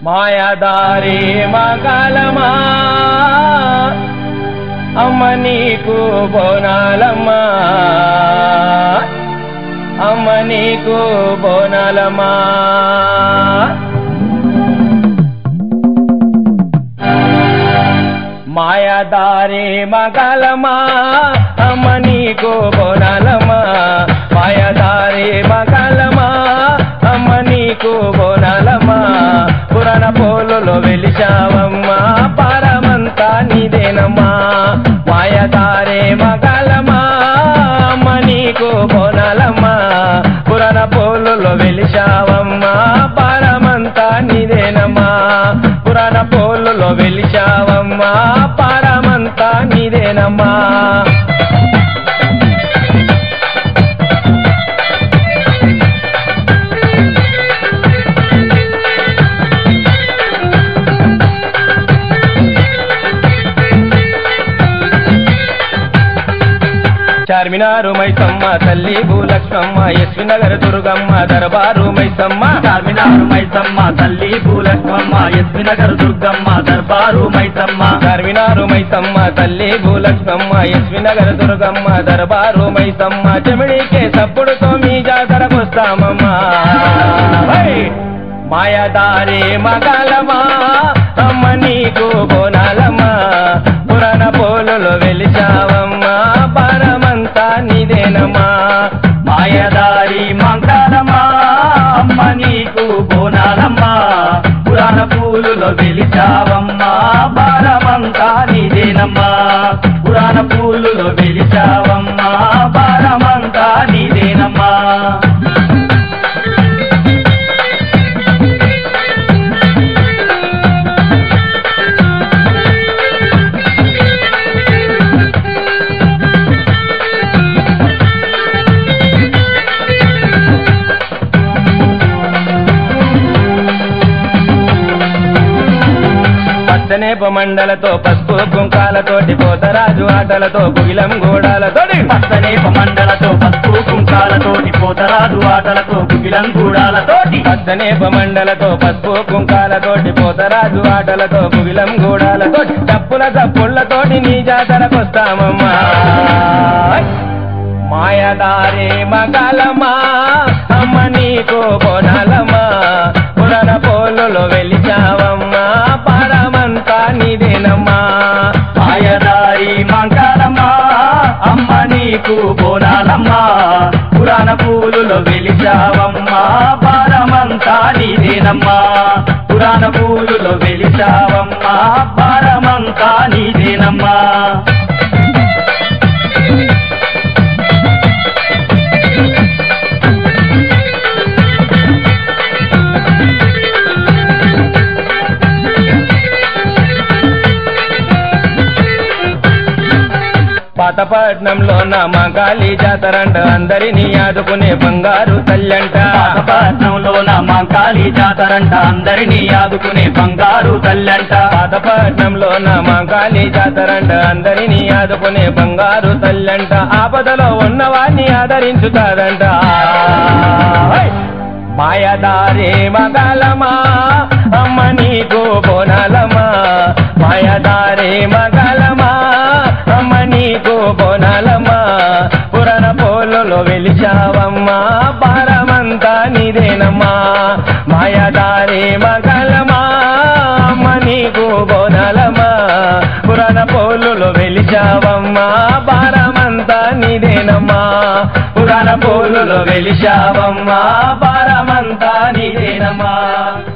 మాయదారి మగలమా అమ్మ నీకు బోనాలమ్మా అమ్మ నీకు బోనాలమ్మా మాయదారి మగలమా అమ్మ నీకు బోనాలమ్మా మాయదారి మగలమా అమ్మ నీకు బోనాలమ్మా పురాణ పోలులో వెలిచావమ్మా పరమంతా నీదేనమ్మా మాయదారి మగలమా అమ్మ నీకు బోనాలమ్మా పురాణ పోలులో వెలిచావమ్మా పరమంతా నీదేనమ్మా పురాణ పోలులో వెలిచావమ్మా పరమంతా నీదేనమ్మా చార్మినారు మైసమ్మ తల్లి భూలక్ష్మమ్మ ఎస్వి నగర్ దుర్గమ్మ దర్బారు మైసమ్మ చార్మినారు మైసమ్మ తల్లి పూలక్ష్మమ్మ ఎస్వి నగర్ దుర్గమ్మ దర్బారు మైసమ్మ చార్మినారు మైసమ్మ తల్లి భూలక్ష్మమ్మ ఎస్వి నగర్ దుర్గమ్మ దర్బారు మైసమ్మ చెమిడికే సప్పుడుతో మీ జాతరకొస్తామమ్మా హై! మాయదారి మగలమా అమ్మ నీకు బోనాలమ్మా పురాణ పోలులో వెలిచావమ్మా పరమంతా నీదేనమ్మా మాయదారి మంగళమా అమ్మ నీకు బోనాలమ్మా పురాణ పూలులో వెలిచావమ్మా భారమంతా నీదేనమ్మా పురాణ పూలులో వెలిచావమ్మా భారమంతా నీదేనమ్మా పచ్చనేప మండలతో పసుపు కుంకాలతోటి పోతరాజు ఆటలతో కుగిలం గోడాలతోటి పచ్చనేప మండలతో పసుపు కుంకాలతోటి పోతరాజు ఆటలతో కుకిలం గూడాలతోటి పచ్చనేప మండలతో పసుపు కుంకాలతోటి పోతరాజు ఆటలతో కుగిలం గోడాలతోటి డప్పుల చప్పుళ్లతోటి నీ జాతరకొస్తామమ్మా మాయదారి మగలమా అమ్మ నీకు బోనాలమ్మా పురాణ పోలులో వెలిచావమ్మా పరమంతా నీదేనమ్మా మాయదారి మంగళమ్మా అమ్మ నీకు బోనాలమ్మా పురాణ పూలులో వెలిచావమ్మా భారమంతా నీదేనమ్మా పురాణ పూలులో వెలిచావమ్మా భారమంతా నీదేనమ్మా పాతపట్నంలో నా మగాలి జాతరంట అందరినీ ఆదుకునే బంగారు తల్లంట పాతపట్నంలో నా కాళీ జాతరంట అందరినీ ఆదుకునే బంగారు తల్లంట పాతపట్నంలో నా మగాలి జాతరంట అందరినీ ఆదుకునే బంగారు తల్లంట ఆపదలో ఉన్నవాన్ని ఆదరించుతాదంట హై! మాయదారి మగలమా అమ్మ నీకు బోనాలమా మాయదారి మగలమా అమ్మ నీకు బోనాలమ్మా పురాణ పోలులో వెలిచావమ్మా భారమంతా నీదేనమ్మా మాయదారి మగలమా అమ్మ నీకు బోనాలమ్మా పురాణ పోలులో వెలిచావమ్మా భారమంతా నీదేనమ్మా పురాణ పోలులో వెలిచావమ్మా భారమంతా నీదేనమ్మా